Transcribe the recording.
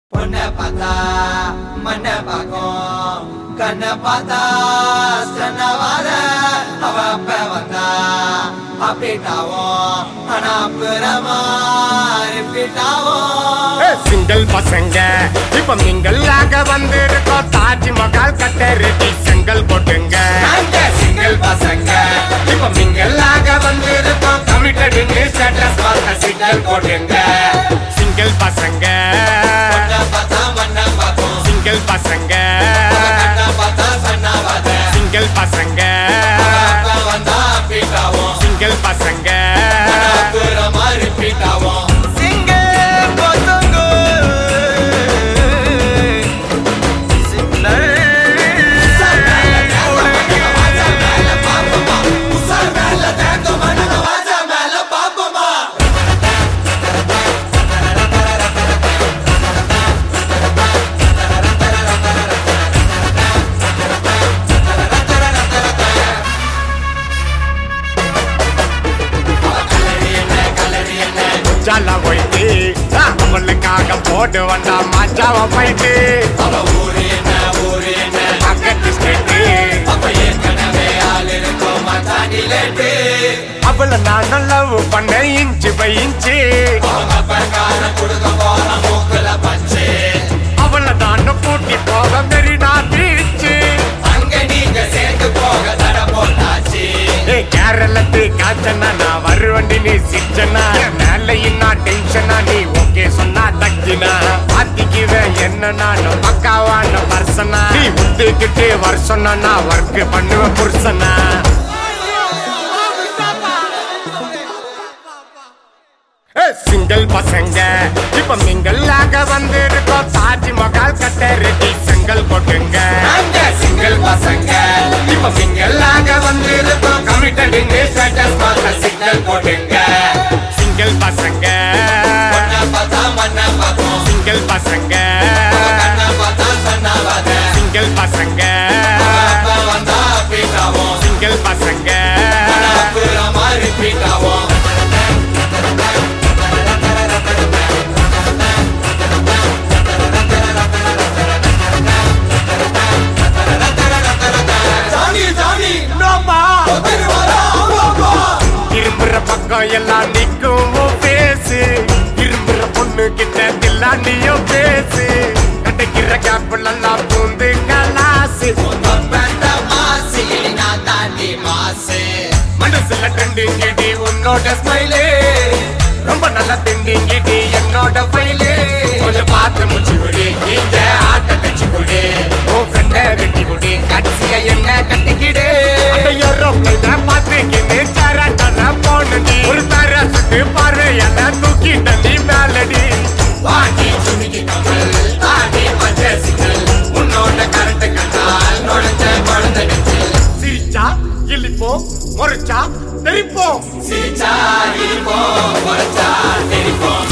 பொண்ணை பார்த்தா மண்ணை பார்க்கும் கண்ணை பார்த்தா சன்னவாத அவ அப்ப வந்தா அப்படிட்டாவும் ஆனா அப்புறமா ரிப்பீட்டாவும் சிங்கிள் பசங்க இப்ப மிங்கல்லாக வந்திருக்கோம் தாஜ்மஹால் கட்ட ரெடி செங்கல் போட்டுங்க நாங்க சிங்கிள் பசங்க இப்ப மிங்கல்லாக வந்திருக்கோம் கமிட்டடுன்னு ஸ்டேட்டஸ் பார்த்த சிங்கிள் போட்டுங்க சிங்கிள் பசங்க பொண்ணை பார்த்தா மண்ணை பார்க்கும் சிங்கிள் பசங்க கண்ணை பார்த்தா சன்னவாத சிங்கிள் பசங்க அப்ப வந்தா அப்படிட்டாவும் சிங்கிள் பசங்க அப்புறமா ரிப்பீட்டாவும் சிங்கிள் பசங்க ஜால போயிட்டு அவளுக்காக போட்டு வந்தா மச்சாவ போயிட்டு பக்கத்து ஸ்டேட்டு அவளை நான் லவ் பண்ண இன்ச்சு பை இன்ச்சு அவளை நான் கூட்டி போக மெரினா பீச்சு ஏ கேரளத்து காய்ச்சனா நான் வருவண்டி நீ சிச்சனா மேல இன்னா டென்ஷனா நீ ஓகே சொன்னா தக்கினா மாத்திக்குவேன் என்ன நான் பக்காவான பர்சனா நீ உத்துக்கிட்டு வருஷம்னா நான் ஒர்க் பண்ணுவேன் புருஷனா சிங்கிள் பசங்க இப்ப மிங்கல்லாக வந்திருக்கோம் தாஜ்மஹால் கட்ட ரெடி செங்கல் போட்டுங்க சிங்கிள் பசங்க இப்ப மிங்கல்லாக வந்திருக்கோம் கமிட்டடுன்னு ஸ்டேட்டஸ் பார்த்த சிக்னல் போட்டுங்க சிங்கிள் பசங்க பொண்ணை பார்த்தா மண்ணை பார்க்கும் சிங்கிள் பசங்க கண்ணை பார்த்தா சன்னவாத சிங்கிள் பசங்க அப்ப வந்தா அப்படிட்டாவும் சிங்கிள் பசங்க அப்புறமா ரிப்பீட்டாவும் ஜானி ஜானி திருவாரா இரும்புற பக்கம் எல்லாம் நிக்கும் பேசு இரும்புற பொண்ணு கிட்ட தில்லாண்டியும் பேசு கடைக்கிற கேப்பிள் எல்லாம் பூந்து கலாசு மனசுல ட்ரெண்டிங்கிடி உன்னோட ஸ்மைலே ரொம்ப நல்லா திண்டிங்கிடி என்னோட ஃபைலே கொஞ்சம் பார்த்து முச்சு குடி இந்த ஆட்ட தச்சு குடி உன் ஃப்ரெண்ட வெட்டி குடி கடைசியா என்ன கட்டிக்கிடு ஏரோப்ளைன பார்த்துக்கின்னு சரட்டன போனடி ஒரு தர சுட்டு பார்வையால தூக்கிட்ட நீ மேலடி வாங்கி சுமிக்கி கமல் தாண்டி பச்ச சிக்கல் உன்னோட கரண்ட் கண்டால் நுழைஞ்ச குழந்தை நெஞ்சில் சிரிச்சா இழிப்போம் முறைச்சா தெரிப்போம் சிரிச்சா இருப்போம் குறைச்சா தெரிப்போம்